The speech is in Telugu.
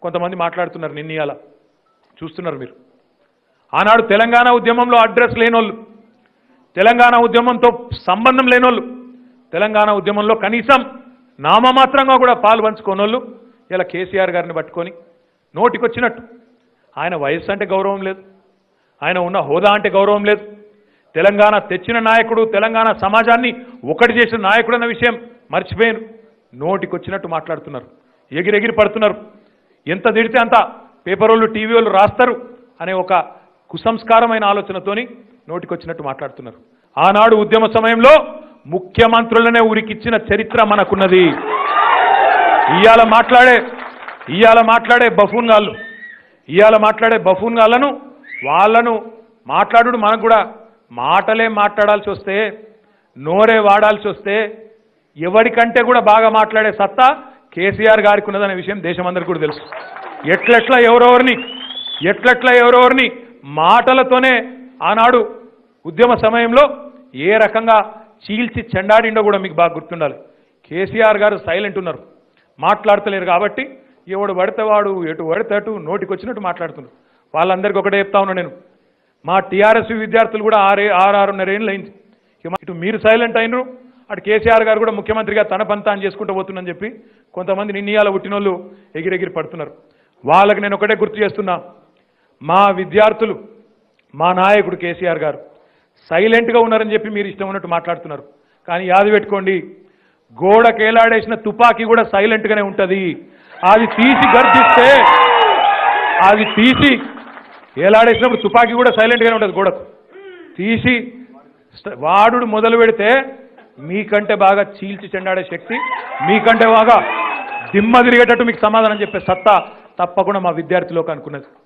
కొంతమంది మాట్లాడుతున్నారు నిన్న ఇవాళ చూస్తున్నారు మీరు ఆనాడు తెలంగాణ ఉద్యమంలో అడ్రస్ లేనోళ్ళు తెలంగాణ ఉద్యమంతో సంబంధం లేనోళ్ళు తెలంగాణ ఉద్యమంలో కనీసం నామమాత్రంగా కూడా పాలు పంచుకోనోళ్ళు ఇలా కేసీఆర్ గారిని పట్టుకొని నోటికొచ్చినట్టు ఆయన వయస్సు అంటే గౌరవం లేదు ఆయన ఉన్న హోదా అంటే గౌరవం లేదు తెలంగాణ తెచ్చిన నాయకుడు తెలంగాణ సమాజాన్ని ఒకటి చేసిన నాయకుడు అన్న విషయం మర్చిపోయాను నోటికొచ్చినట్టు మాట్లాడుతున్నారు ఎగిరెగిరి పడుతున్నారు ఎంత తిడితే అంత పేపర్ వాళ్ళు టీవీ వాళ్ళు రాస్తారు అనే ఒక కుసంస్కారమైన ఆలోచనతోని నోటికొచ్చినట్టు మాట్లాడుతున్నారు ఆనాడు ఉద్యమ సమయంలో ముఖ్యమంత్రులనే ఉరికిచ్చిన చరిత్ర మనకున్నది ఇవాళ మాట్లాడే ఇవాళ మాట్లాడే బఫూన్ గాళ్ళు ఇవాళ మాట్లాడే బఫూన్ గాళ్ళను వాళ్ళను మాట్లాడు మనకు కూడా మాటలే మాట్లాడాల్సి వస్తే నోరే వాడాల్సి వస్తే ఎవరికంటే కూడా బాగా మాట్లాడే సత్తా కేసీఆర్ గారికి ఉన్నదనే విషయం దేశమందరికీ కూడా తెలుసు ఎట్లెట్లా ఎవరెవరిని ఎట్లెట్లా ఎవరెవరిని మాటలతోనే ఆనాడు ఉద్యమ సమయంలో ఏ రకంగా చీల్చి చెండాడిండో కూడా మీకు బాగా గుర్తుండాలి కేసీఆర్ గారు సైలెంట్ ఉన్నారు మాట్లాడతలేరు కాబట్టి ఎవడు పడితే వాడు ఎటు పడితే అటు నోటికి వచ్చినట్టు మాట్లాడుతున్నారు వాళ్ళందరికీ ఒకటే చెప్తా ఉన్నా నేను మా టీఆర్ఎస్ విద్యార్థులు కూడా ఆరే ఆరు ఆరున్నర ఏళ్ళు అయింది ఇక మా- ఇటు మీరు సైలెంట్ అయినరు అటు కేసీఆర్ గారు కూడా ముఖ్యమంత్రిగా తన పని తాను చేసుకుంటూ పోతుందని చెప్పి కొంతమంది నిన్నయాల పుట్టినోళ్ళు ఎగిరెగిరి పడుతున్నారు వాళ్ళకి నేను ఒకటే గుర్తు చేస్తున్నా మా విద్యార్థులు మా నాయకుడు కేసీఆర్ గారు సైలెంట్గా ఉన్నారని చెప్పి మీరు ఇష్టం ఉన్నట్టు మాట్లాడుతున్నారు కానీ యాది పెట్టుకోండి గోడ కేలాడేసిన తుపాకీ కూడా సైలెంట్గానే ఉంటుంది అది తీసి గర్జిస్తే అది తీసి ఏలాడేసినప్పుడు తుపాకీ కూడా సైలెంట్గానే ఉంటుంది గోడకు తీసి స్ట- వాడు మొదలు పెడితే మీకంటే బాగా చీల్చి చెండాడే శక్తి మీకంటే బాగా దిమ్మ తిరిగేటట్టు మీకు సమాధానం చెప్పే సత్తా తప్పకుండా మా విద్యార్థిలోకి అనుకున్నది